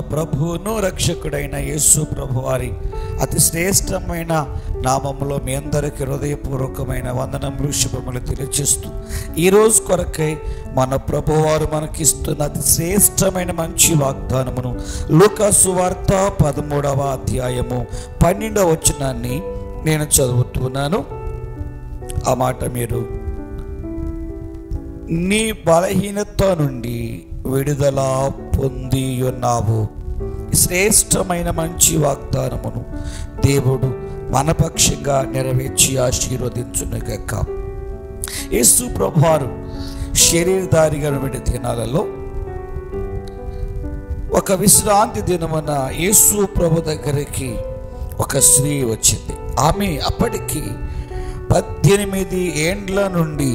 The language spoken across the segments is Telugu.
ప్రభువును రక్షకుడైన యేసు ప్రభు వారి అతి శ్రేష్టమైన నామములో మీ అందరికీ హృదయపూర్వకమైన వందనములు శుభములు తెలియజేస్తూ ఈ రోజు కొరకై మన ప్రభువారు మనకిస్తున్న అతి శ్రేష్టమైన మంచి వాగ్దానమును లూకాసు వార్త పదమూడవ అధ్యాయము పన్నెండవ వచనాన్ని నేను చదువుతున్నాను ఆ మాట మీరు నీ బలహీనత నుండి విడుదల పొంది ఉన్నావు శ్రేష్టమైన మంచి వాగ్దానమును దేవుడు మనపక్షంగా నెరవేర్చి ఆశీర్వదించునుగక యేసు ప్రభువారు శరీరధారిగా విడి దినాలలో ఒక విశ్రాంతి దినమున యేసు ప్రభు దగ్గరికి ఒక స్త్రీ వచ్చింది ఆమె అప్పటికి పద్దెనిమిది ఏండ్ల నుండి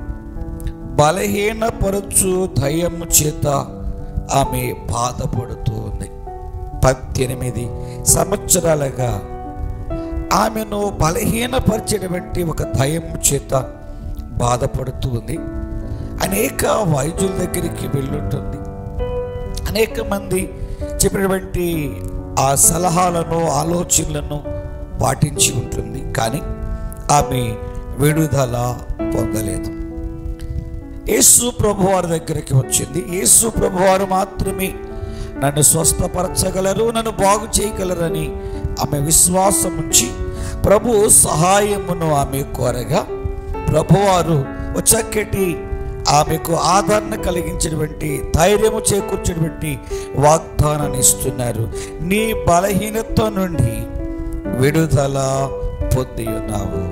బలహీనపరచు దయ్యము చేత ఆమె బాధపడుతూ ఉంది పద్దెనిమిది సంవత్సరాలుగా ఆమెను బలహీనపరిచినటువంటి ఒక దయ్యం చేత బాధపడుతూ ఉంది అనేక వైద్యుల దగ్గరికి వెళ్ళుంటుంది అనేక మంది చెప్పినటువంటి ఆ సలహాలను ఆలోచనలను పాటించి ఉంటుంది కానీ ఆమె విడుదల పొందలేదు యేసు ప్రభువారి దగ్గరికి వచ్చింది యేసు ప్రభువారు మాత్రమే నన్ను స్వస్థపరచగలరు నన్ను బాగు చేయగలరని ఆమె విశ్వాసం ఉంచి ప్రభు సహాయమును ఆమె కోరగా ప్రభువారు ఒక చక్కటి ఆమెకు ఆదరణ కలిగించినటువంటి ధైర్యము చేకూర్చినటువంటి వాగ్దానాన్ని ఇస్తున్నారు నీ బలహీనత నుండి విడుదల పొంది ఉన్నావు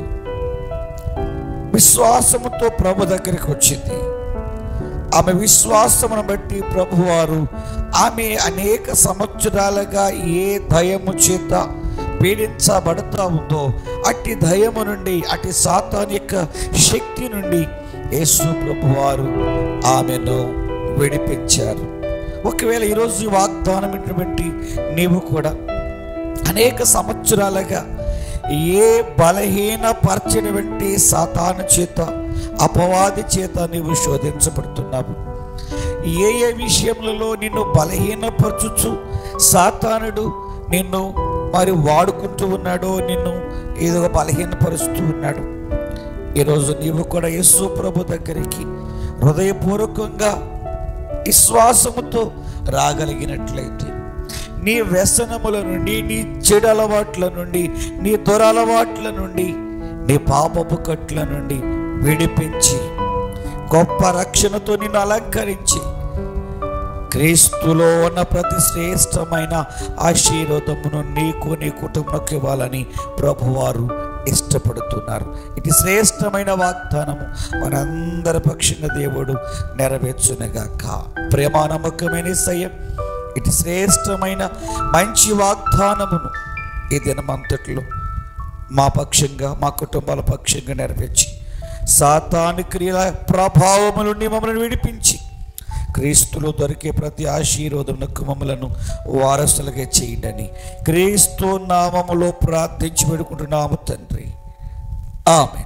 విశ్వాసముతో ప్రభు దగ్గరికి వచ్చింది ఆమె విశ్వాసమును బట్టి ప్రభువారు ఆమె అనేక సంవత్సరాలుగా ఏ దయము చేత పీడించబడుతూ ఉందో అట్టి దయము నుండి అట్టి సాతాన్ యొక్క శక్తి నుండి యేసు ప్రభువారు ఆమెను విడిపించారు ఒకవేళ ఈరోజు ఈ వాగ్దానం ఇటువంటి నీవు కూడా అనేక సంవత్సరాలుగా ఏ బలహీన పరచినటువంటి సాతాను చేత అపవాది చేత నీవు శోధించబడుతున్నావు ఏ ఏ విషయములలో నిన్ను బలహీనపరచుచు సాతానుడు నిన్ను మరి వాడుకుంటూ ఉన్నాడో నిన్ను ఏదో బలహీనపరుస్తూ ఉన్నాడు ఈరోజు నీవు కూడా యేసు ప్రభు దగ్గరికి హృదయపూర్వకంగా విశ్వాసముతో రాగలిగినట్లయితే నీ వ్యసనముల నుండి నీ చెడు అలవాట్ల నుండి నీ దురలవాట్ల నుండి నీ పాపపు కట్ల నుండి విడిపించి గొప్ప రక్షణతో నిన్ను అలంకరించి క్రీస్తులో ఉన్న ప్రతి శ్రేష్టమైన ఆశీర్వాదమును నీకు నీ కుటుంబంకి ఇవ్వాలని ప్రభువారు ఇష్టపడుతున్నారు ఇది శ్రేష్టమైన వాగ్దానము మనందరి పక్షంగా దేవుడు నెరవేర్చునగాక ప్రేమ నమ్మకమైన సయ్యం ఇటు శ్రేష్టమైన మంచి వాగ్దానమును ఈ దినమంతట్లో మా పక్షంగా మా కుటుంబాల పక్షంగా నెరవేర్చి సాతాను క్రియల ప్రభావము నుండి మమ్మల్ని విడిపించి క్రీస్తులో దొరికే ప్రతి ఆశీర్వాదమునకు మమ్మలను వారసులుగా చేయండి క్రీస్తు నామములో ప్రార్థించి పెడుకుంటున్నాము తండ్రి ఆమె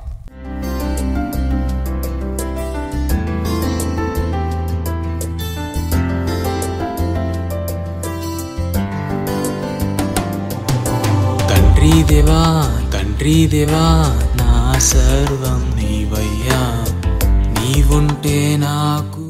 తండ్రి దేవా తండ్రి దేవా నా సర్వం నీవయ్యా నీవుంటే నాకు